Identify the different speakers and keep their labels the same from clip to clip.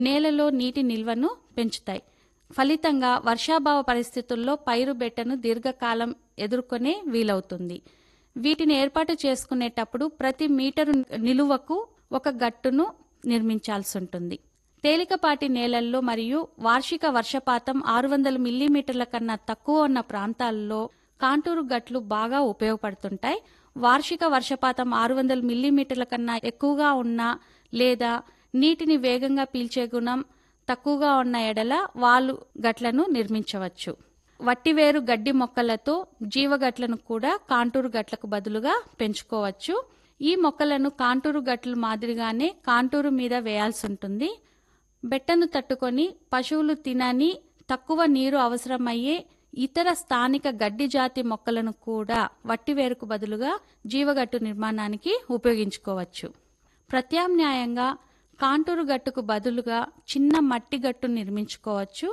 Speaker 1: నేలలో నీటి నిల్వను పెంచుతాయి ఫలితంగా వర్షాభావ పరిస్థితుల్లో పైరు బెట్టను దీర్ఘకాలం ఎదుర్కొనే వీలవుతుంది వీటిని ఏర్పాటు చేసుకునేటప్పుడు ప్రతి మీటరు నిలువకు ఒక గట్టును నిర్మించాల్సి ఉంటుంది తేలికపాటి నేలల్లో మరియు వార్షిక వర్షపాతం ఆరు వందల మిల్లీమీటర్ల కన్నా తక్కువ ఉన్న ప్రాంతాల్లో కాంటూరు గట్లు బాగా ఉపయోగపడుతుంటాయి వార్షిక వర్షపాతం ఆరు వందల మిల్లీమీటర్ల కన్నా ఎక్కువగా ఉన్నా లేదా నీటిని వేగంగా పీల్చే గుణం తక్కువగా ఉన్న ఎడల వాలు గట్లను నిర్మించవచ్చు వట్టివేరు గడ్డి మొక్కలతో జీవగట్లను కూడా కాంటూరు గట్లకు బదులుగా పెంచుకోవచ్చు ఈ మొక్కలను కాంటూరు గట్లు మాదిరిగానే కాంటూరు మీద వేయాల్సి ఉంటుంది బెట్టను తట్టుకొని పశువులు తినని తక్కువ నీరు అవసరమయ్యే ఇతర స్థానిక గడ్డి జాతి మొక్కలను కూడా వట్టివేరుకు బదులుగా జీవగట్టు నిర్మాణానికి ఉపయోగించుకోవచ్చు ప్రత్యామ్నాయంగా కాంటూరు గట్టుకు బదులుగా చిన్న మట్టి గట్టు నిర్మించుకోవచ్చు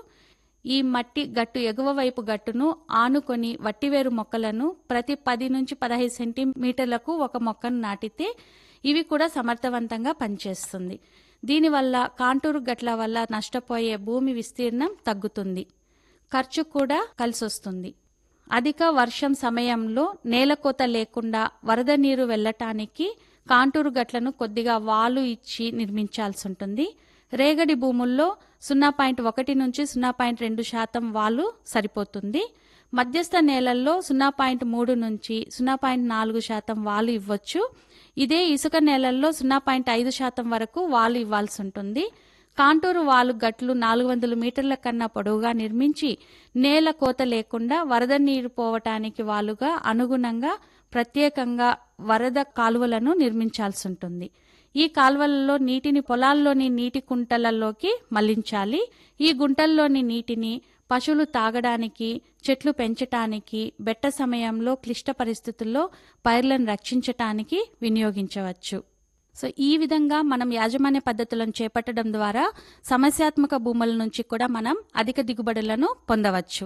Speaker 1: ఈ మట్టి గట్టు ఎగువ వైపు గట్టును ఆనుకొని వట్టివేరు మొక్కలను ప్రతి పది నుంచి పదహైదు సెంటీమీటర్లకు ఒక మొక్కను నాటితే ఇవి కూడా సమర్థవంతంగా పనిచేస్తుంది దీనివల్ల కాంటూరు గట్ల వల్ల నష్టపోయే భూమి విస్తీర్ణం తగ్గుతుంది ఖర్చు కూడా కలిసొస్తుంది అధిక వర్షం సమయంలో నేలకోత లేకుండా వరద నీరు వెళ్ళటానికి కాంటూరు గట్లను కొద్దిగా వాలు ఇచ్చి నిర్మించాల్సి ఉంటుంది రేగడి భూముల్లో సున్నా పాయింట్ ఒకటి నుంచి సున్నా పాయింట్ రెండు శాతం వాలు సరిపోతుంది మధ్యస్థ నేలల్లో సున్నా పాయింట్ మూడు నుంచి సున్నా పాయింట్ నాలుగు శాతం వాలు ఇవ్వచ్చు ఇదే ఇసుక నేలల్లో సున్నా పాయింట్ ఐదు శాతం వరకు వాలు ఇవ్వాల్సి ఉంటుంది కాంటూరు వాలు గట్లు నాలుగు వందల మీటర్ల కన్నా పొడవుగా నిర్మించి నేల కోత లేకుండా వరద నీరు పోవటానికి వాలుగా అనుగుణంగా ప్రత్యేకంగా వరద కాలువలను నిర్మించాల్సి ఉంటుంది ఈ కాల్వలలో నీటిని పొలాల్లోని నీటి కుంటలలోకి మళ్లించాలి ఈ గుంటల్లోని నీటిని పశువులు తాగడానికి చెట్లు పెంచటానికి బెట్ట సమయంలో క్లిష్ట పరిస్థితుల్లో పైర్లను రక్షించటానికి వినియోగించవచ్చు సో ఈ విధంగా మనం యాజమాన్య పద్ధతులను చేపట్టడం ద్వారా సమస్యాత్మక భూముల నుంచి కూడా మనం అధిక దిగుబడులను పొందవచ్చు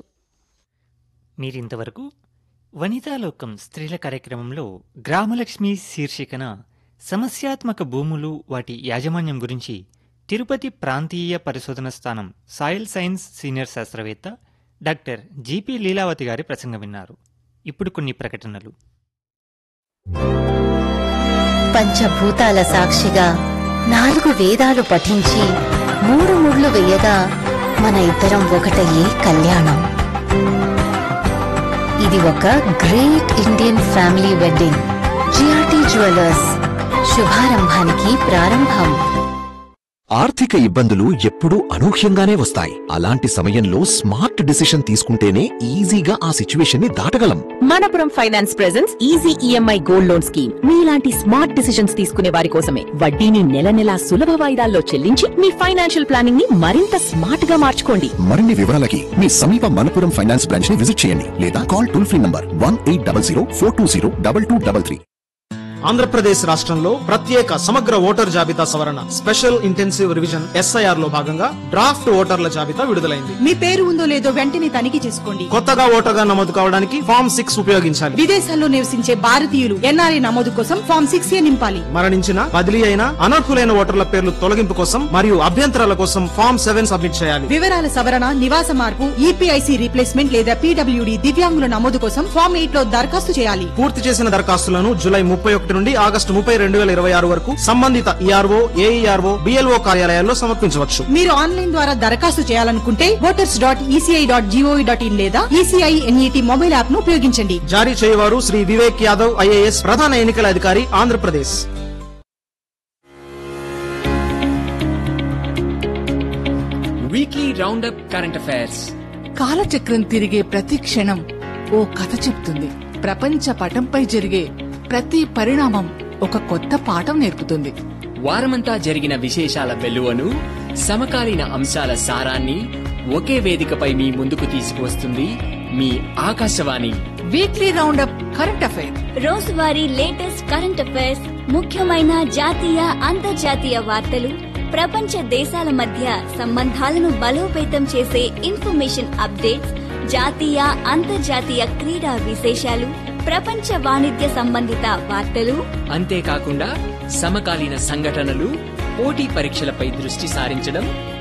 Speaker 2: మీరింతవరకు వనితాలోకం స్త్రీల కార్యక్రమంలో గ్రామలక్ష్మి శీర్షికన సమస్యాత్మక భూములు వాటి యాజమాన్యం గురించి తిరుపతి ప్రాంతీయ పరిశోధన స్థానం సాయిల్ సైన్స్ సీనియర్ శాస్త్రవేత్త డాక్టర్ జిపి లీలావతి గారి ప్రసంగం విన్నారు ఇప్పుడు కొన్ని ప్రకటనలు
Speaker 3: పంచభూతాల సాక్షిగా నాలుగు వేదాలు పఠించి మూడు ముళ్ళు వేయగా మన ఇద్దరం ఒకటయ్యే కళ్యాణం ఇది ఒక great Indian family wedding GRT jewellers శుభారంభానికి ప్రారంభం
Speaker 4: ఆర్థిక ఇబ్బందులు ఎప్పుడూ అనూహ్యంగానే వస్తాయి అలాంటి సమయంలో స్మార్ట్ డిసిషన్ తీసుకుంటేనే ఈజీగా ఆ సిచ్యువేషన్ ని దాటగలం
Speaker 5: Manappuram finance presence easy EMI gold loan scheme మీలాంటి స్మార్ట్ డిసిషన్స్ తీసుకునే వారి కోసమే వడ్డీని నెల నెలా సులభ వాయిదాల్లో చెల్లించి మీ ఫైనాన్షియల్ ప్లానింగ్ ని మరింత స్మార్ట్ గా మార్చుకోండి
Speaker 4: మరిన్ని వివరాలకి మీ సమీప మనపురం ఫైనాన్స్ బ్రాంచ్ ని విజిట్ చేయండి లేదా call toll free number one eight double zero four two zero double two double three
Speaker 6: Andhra Pradesh రాష్ట్రంలో ప్రత్యేక సమగ్ర ఓటర్ జాబితా సవరణ స్పెషల్ ఇంటెన్సివ్ రివిజన్ ఎస్ఐఆర్ లో భాగంగా డ్రాఫ్ట్ ఓటర్ల జాబితా విడుదలైంది
Speaker 7: మీ పేరు ఉందో లేదో వెంటనే తనిఖీ చేసుకోండి
Speaker 6: కొత్తగా ఓటర్గా నమోదు కావడానికి ఫామ్ సిక్స్ ఉపయోగించాలి
Speaker 7: విదేశాల్లో నివసించే భారతీయులు ఎన్ఆర్ఐ నమోదు కోసం ఫామ్ సిక్స్ ఏ నింపాలి
Speaker 6: మరణించిన బదిలీ అయిన అనర్హులైన ఓటర్ల పేర్లు తొలగింపు కోసం మరియు అభ్యంతరాల కోసం ఫామ్ సెవెన్ సబ్మిట్ చేయాలి
Speaker 7: వివరాల సవరణ నివాస మార్పు ఈపీఐసి రీప్లేస్మెంట్ లేదా పీడబ్ల్యూడి దివ్యాంగుల నమోదు కోసం ఫామ్ ఎయిట్ లో దరఖాస్తు చేయాలి
Speaker 6: పూర్తి చేసిన దరఖాస్తులను జూలై ముప్పై ఒకటి నుండి ఆగస్టు ముప్పై రెండు వేల ఇరవై ఆరు వరకు సంబంధిత ఈఆర్ఓ ఏఈఆర్ఓ బిఎల్ఓ కార్యాలయాల్లో సమర్పించవచ్చు
Speaker 7: మీరు ఆన్లైన్ ద్వారా దరఖాస్తు చేయాలనుకుంటే voters dot ECI dot GOV dot in లేదా ఈసీఐ ఎన్ఈటి మొబైల్ యాప్ ను ఉపయోగించండి
Speaker 6: జారీ చేయవారు శ్రీ వివేక్ యాదవ్ ఐఏఎస్ ప్రధాన ఎన్నికల అధికారి Andhra Pradesh
Speaker 8: weekly roundup current affairs
Speaker 9: కాలచక్రం తిరిగే ప్రతి క్షణం ఓ కథ చెప్తుంది ప్రపంచ పటంపై జరిగే ప్రతి పరిణామం ఒక కొత్త పాఠం నేర్పుతుంది
Speaker 8: వారమంతా జరిగిన విశేషాల వెలువను సమకాలీన అంశాల సారాన్ని ఒకే వేదికపై మీ ముందుకు తీసుకువస్తుంది మీ Akashvani
Speaker 9: weekly roundup current affair
Speaker 10: రోజువారీ లేటెస్ట్ కరెంట్ అఫైర్స్ ముఖ్యమైన జాతీయ అంతర్జాతీయ వార్తలు ప్రపంచ దేశాల మధ్య సంబంధాలను బలోపేతం చేసే ఇన్ఫర్మేషన్ అప్డేట్స్ జాతీయ అంతర్జాతీయ క్రీడా విశేషాలు ప్రపంచ వాణిజ్య సంబంధిత వార్తలు
Speaker 8: అంతేకాకుండా సమకాలీన సంఘటనలు పోటీ పరీక్షలపై దృష్టి సారించడం